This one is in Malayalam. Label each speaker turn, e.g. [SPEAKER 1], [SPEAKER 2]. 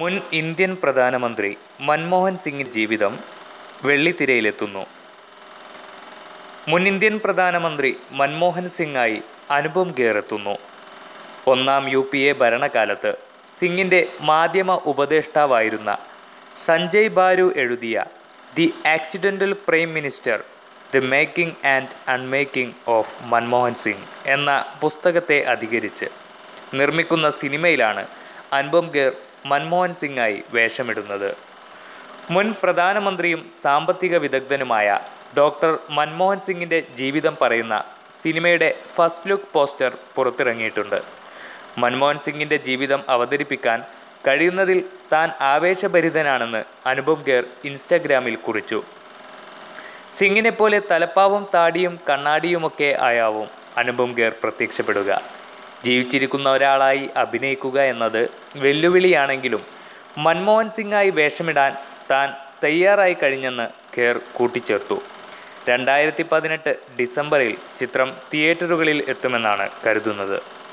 [SPEAKER 1] മുൻ ഇന്ത്യൻ പ്രധാനമന്ത്രി മൻമോഹൻ സിംഗ് ജീവിതം വെള്ളിത്തിരയിലെത്തുന്നു മുൻ ഇന്ത്യൻ പ്രധാനമന്ത്രി മൻമോഹൻ സിംഗായി അനുപം ഖേർ എത്തുന്നു ഒന്നാം യു പി എ ഭരണകാലത്ത് സിംഗിൻ്റെ മാധ്യമ ഉപദേഷ്ടാവായിരുന്ന സഞ്ജയ് ബാരു എഴുതിയ the accidental prime minister the making and unmaking of Manmohan Singh എന്ന പുസ്തകത്തെ അധികരിച്ച് നിർമ്മിക്കുന്ന സിനിമയിലാണ് അനുപം ഖേർ മൻമോഹൻ സിംഗായി വേഷമിടുന്നത് മുൻ പ്രധാനമന്ത്രിയും സാമ്പത്തിക വിദഗ്ധനുമായ ഡോക്ടർ മൻമോഹൻ സിംഗിൻ്റെ ജീവിതം പറയുന്ന സിനിമയുടെ ഫസ്റ്റ് ലുക്ക് പോസ്റ്റർ പുറത്തിറങ്ങിയിട്ടുണ്ട് മൻമോഹൻ സിംഗിൻ്റെ ജീവിതം അവതരിപ്പിക്കാൻ കഴിയുന്നതിൽ താൻ ആവേശഭരിതനാണെന്ന് അനുപം ഖേർ ഇൻസ്റ്റഗ്രാമിൽ കുറിച്ചു സിംഗിനെ പോലെ തലപ്പാവും താടിയും കണ്ണാടിയുമൊക്കെ ആയാവും അനുപം ഖേർ പ്രത്യക്ഷപ്പെടുക ജീവിച്ചിരിക്കുന്ന ഒരാളായി അഭിനയിക്കുക എന്നത് വെല്ലുവിളിയാണെങ്കിലും മൻമോഹൻ സിംഗായി വേഷമിടാൻ താൻ തയ്യാറായി കഴിഞ്ഞെന്ന് ഖേർ കൂട്ടിച്ചേർത്തു രണ്ടായിരത്തി പതിനെട്ട് ഡിസംബറിൽ ചിത്രം തിയേറ്ററുകളിൽ എത്തുമെന്നാണ് കരുതുന്നത്